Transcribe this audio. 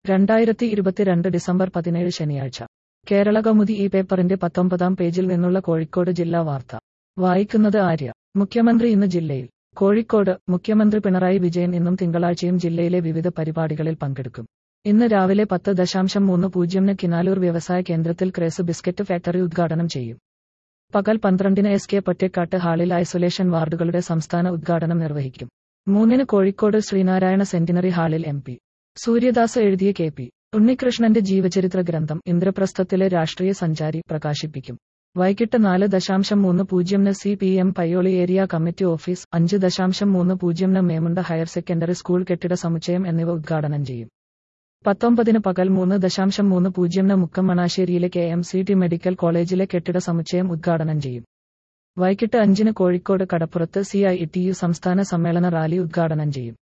രണ്ടായിരത്തി ഇരുപത്തിരണ്ട് ഡിസംബർ പതിനേഴ് ശനിയാഴ്ച കേരള കൗമുദി ഈ പേപ്പറിന്റെ പത്തൊമ്പതാം പേജിൽ നിന്നുള്ള കോഴിക്കോട് ജില്ലാ വാർത്ത വായിക്കുന്നത് ആര്യ മുഖ്യമന്ത്രി ഇന്ന് ജില്ലയിൽ കോഴിക്കോട് മുഖ്യമന്ത്രി പിണറായി വിജയൻ ഇന്നും തിങ്കളാഴ്ചയും ജില്ലയിലെ വിവിധ പരിപാടികളിൽ പങ്കെടുക്കും ഇന്ന് രാവിലെ പത്ത് ദശാംശം മൂന്ന് പൂജ്യമിന് കിനാലൂർ വ്യവസായ കേന്ദ്രത്തിൽ ക്രേസ് ബിസ്ക്കറ്റ് ഫാക്ടറി ഉദ്ഘാടനം ചെയ്യും പകൽ പന്ത്രണ്ടിന് എസ് കെ പൊറ്റേക്കാട്ട് ഹാളിൽ ഐസൊലേഷൻ വാർഡുകളുടെ സംസ്ഥാന ഉദ്ഘാടനം നിർവഹിക്കും മൂന്നിന് കോഴിക്കോട് ശ്രീനാരായണ സെന്റിനറി ഹാളിൽ എം പി സൂര്യദാസ് എഴുതിയ കെ പി ഉണ്ണികൃഷ്ണന്റെ ജീവചരിത്ര ഗ്രന്ഥം ഇന്ദ്രപ്രസ്ഥത്തിലെ രാഷ്ട്രീയ സഞ്ചാരി പ്രകാശിപ്പിക്കും വൈകിട്ട് നാല് ദശാംശം മൂന്ന് പൂജ്യമിന് C P M Payyoli area committee office അഞ്ച് ദശാംശം മൂന്ന് പൂജ്യമിന് മേമുണ്ട ഹയർ സെക്കൻഡറി സ്കൂൾ കെട്ടിട സമുച്ചയം എന്നിവ ഉദ്ഘാടനം ചെയ്യും പത്തൊമ്പതിന് പകൽ മൂന്ന് ദശാംശം മൂന്ന് പൂജ്യമിന് മുക്കം മണാശ്ശേരിയിലെ K M C T medical കോളേജിലെ കെട്ടിട സമുച്ചയം ഉദ്ഘാടനം ചെയ്യും വൈകിട്ട് അഞ്ചിന് കോഴിക്കോട് കടപ്പുറത്ത് സി ഐ ടി യു സംസ്ഥാന സമ്മേളന റാലി ഉദ്ഘാടനം ചെയ്യും